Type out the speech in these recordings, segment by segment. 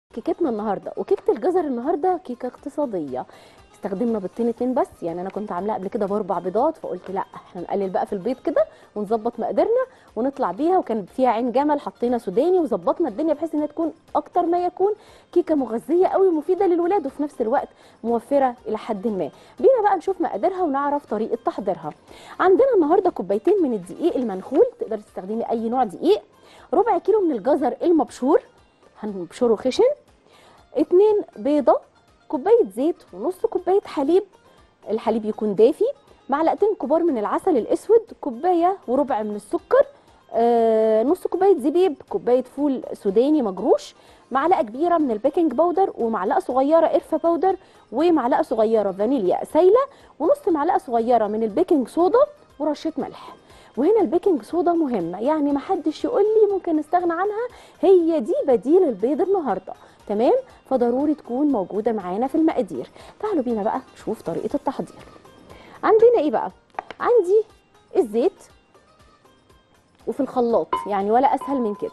كيكتنا النهارده وكيكه الجزر النهارده كيكه اقتصاديه استخدمنا بيضتين اتنين بس يعني انا كنت عاملاها قبل كده باربع بيضات فقلت لا احنا نقلل بقى في البيض كده ونظبط مقاديرنا ونطلع بيها وكان فيها عين جمل حطينا سوداني وظبطنا الدنيا بحيث انها تكون اكتر ما يكون كيكه مغذيه قوي ومفيده للولاد وفي نفس الوقت موفره الى حد ما بينا بقى نشوف مقاديرها ونعرف طريقه تحضيرها عندنا النهارده كوبايتين من الدقيق المنخول تقدري تستخدمي اي نوع دقيق ربع كيلو من الجزر المبشور هنبشره خشن اتنين بيضة كوباية زيت ونص كوباية حليب الحليب يكون دافي معلقتين كبار من العسل الأسود كوباية وربع من السكر آه نص كوباية زبيب كوباية فول سوداني مجروش معلقة كبيرة من البيكنج باودر ومعلقة صغيرة قرفة باودر ومعلقة صغيرة فانيليا سايلة ونص معلقة صغيرة من البيكنج صودا ورشة ملح وهنا البيكنج صودا مهمة يعني محدش يقول لي ممكن نستغنى عنها هي دي بديل البيض النهارده تمام فضروري تكون موجودة معانا في المقادير تعالوا بينا بقى نشوف طريقة التحضير عندنا ايه بقى عندي الزيت وفي الخلاط يعني ولا اسهل من كده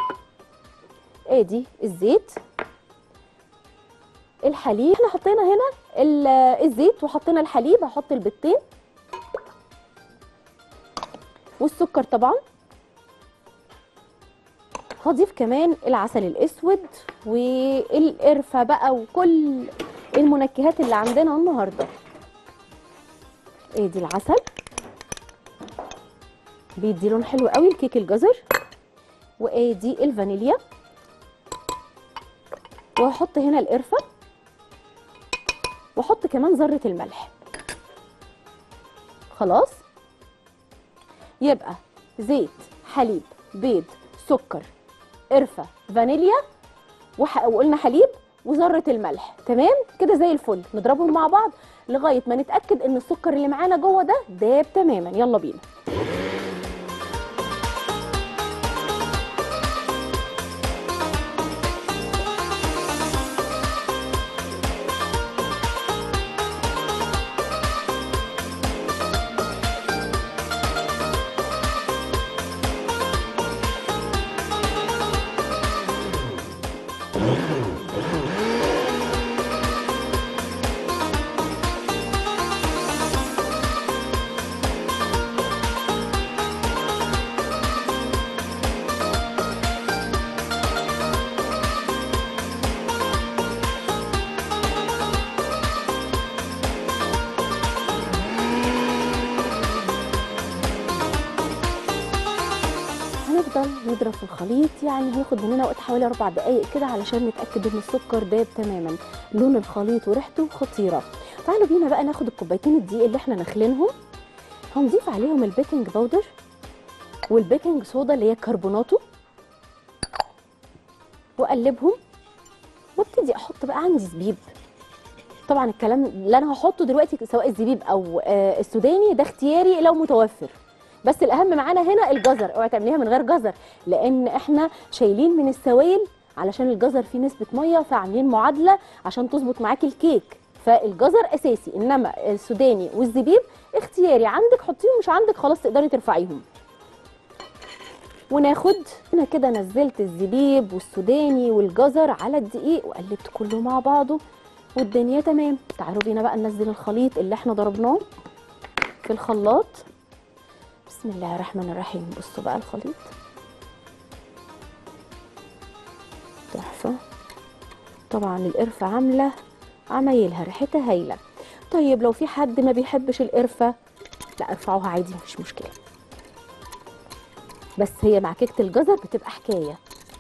ادي الزيت الحليب احنا حطينا هنا الزيت وحطينا الحليب هحط البيضتين والسكر طبعا هضيف كمان العسل الاسود والقرفه بقى وكل المنكهات اللي عندنا النهارده ادي العسل بيدي لون حلو قوي لكيك الجزر وادي الفانيليا وهحط هنا القرفه واحط كمان ذره الملح خلاص يبقى زيت حليب بيض سكر قرفه فانيليا وح... وقلنا حليب وذره الملح تمام كده زي الفل نضربهم مع بعض لغايه ما نتاكد ان السكر اللي معانا جوه ده داب تماما يلا بينا هنفضل نضرب في الخليط يعني هياخد مننا وقت حوالي اربع دقايق كده علشان نتاكد ان السكر داب تماما لون الخليط وريحته خطيره تعالوا بينا بقى ناخد الكوبايتين الدقيق اللي احنا نخلينهم هنضيف عليهم البيكنج باودر والبيكنج صودا اللي هي كربوناتو واقلبهم وابتدي احط بقى عندي زبيب طبعا الكلام اللي انا هحطه دلوقتي سواء الزبيب او آه السوداني ده اختياري لو متوفر بس الاهم معانا هنا الجزر اوعي تعمليها من غير جزر لان احنا شايلين من السوائل علشان الجزر فيه نسبه ميه فعاملين معادله عشان تظبط معاكي الكيك فالجزر اساسي انما السوداني والزبيب اختياري عندك حطيهم مش عندك خلاص تقدري ترفعيهم وناخد انا كده نزلت الزبيب والسوداني والجزر على الدقيق وقلبت كله مع بعضه والدنيا تمام تعالوا بينا بقى ننزل الخليط اللي احنا ضربناه في الخلاط بسم الله الرحمن الرحيم بصوا بقى الخليط تحفه طبعا القرفه عامله عمايلها ريحتها هايله طيب لو في حد ما بيحبش القرفه لا ارفعوها عادي مفيش مشكله بس هي مع كيكه الجزر بتبقى حكايه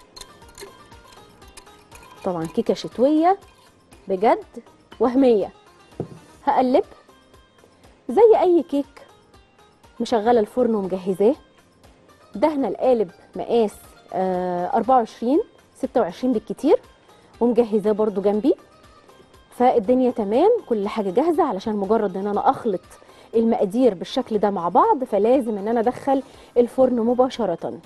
طبعا كيكه شتويه بجد وهميه هقلب زي اي كيك مشغله الفرن ومجهزاه دهنه القالب مقاس آه 24 26 بالكتير ومجهزاه برده جنبي فالدنيا تمام كل حاجه جاهزه علشان مجرد ان انا اخلط المقادير بالشكل ده مع بعض فلازم ان انا ادخل الفرن مباشره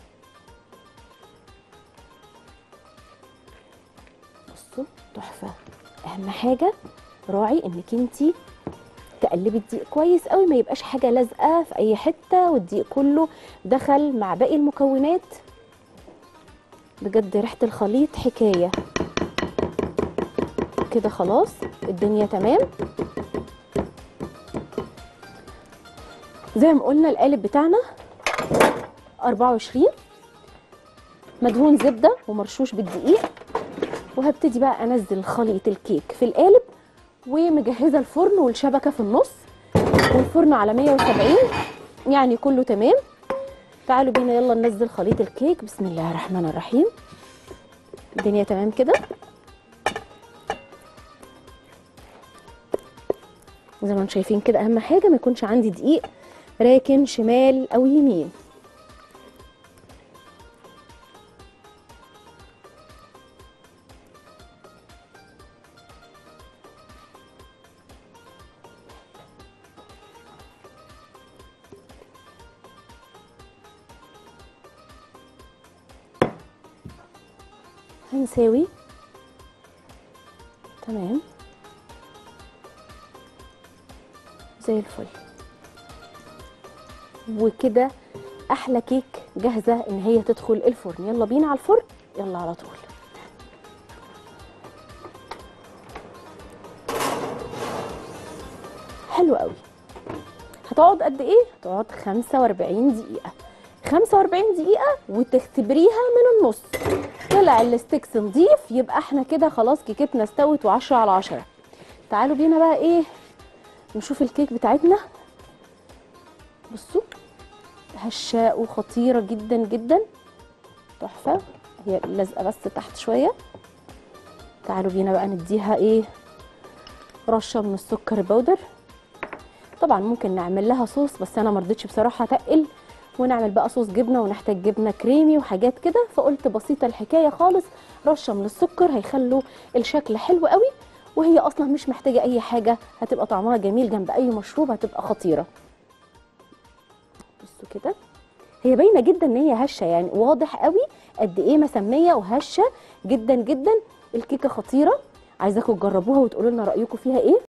بصوا تحفه اهم حاجه راعي انك انتي تقلبي الدقيق كويس قوي ما يبقاش حاجه لازقه في اي حته والدقيق كله دخل مع باقي المكونات بجد ريحه الخليط حكايه كده خلاص الدنيا تمام زي ما قلنا القالب بتاعنا 24 مدهون زبده ومرشوش بالدقيق وهبتدي بقى انزل خليط الكيك في القالب ومجهزه الفرن والشبكه في النص والفرن على 170 يعني كله تمام تعالوا بينا يلا ننزل خليط الكيك بسم الله الرحمن الرحيم الدنيا تمام كده زي ما انتم شايفين كده اهم حاجه ما يكونش عندي دقيق راكن شمال او يمين هنساوي تمام زي الفل وكده احلى كيك جاهزه ان هي تدخل الفرن يلا بينا على الفرن يلا على طول حلو قوي هتقعد قد ايه هتقعد 45 دقيقه 45 دقيقه وتختبريها من النص طلع الستيكس نضيف يبقى احنا كده خلاص كيكتنا استوت و10 على 10 تعالوا بينا بقى ايه نشوف الكيك بتاعتنا بصوا هشة وخطيرة جدا جدا تحفة هي لازقة بس تحت شوية تعالوا بينا بقى نديها ايه رشة من السكر البودر طبعا ممكن نعمل لها صوص بس انا مرضتش بصراحة اتقل ونعمل بقى صوص جبنة ونحتاج جبنة كريمي وحاجات كده فقلت بسيطة الحكاية خالص رشة من السكر هيخلوا الشكل حلو قوي وهي اصلا مش محتاجة اي حاجة هتبقى طعمها جميل جنب اي مشروب هتبقى خطيرة بصوا كده هي باينه جدا ان هي هشه يعني واضح قوي قد ايه مسميه وهشه جدا جدا الكيكه خطيره عايزاكم تجربوها وتقولوا لنا رايكم فيها ايه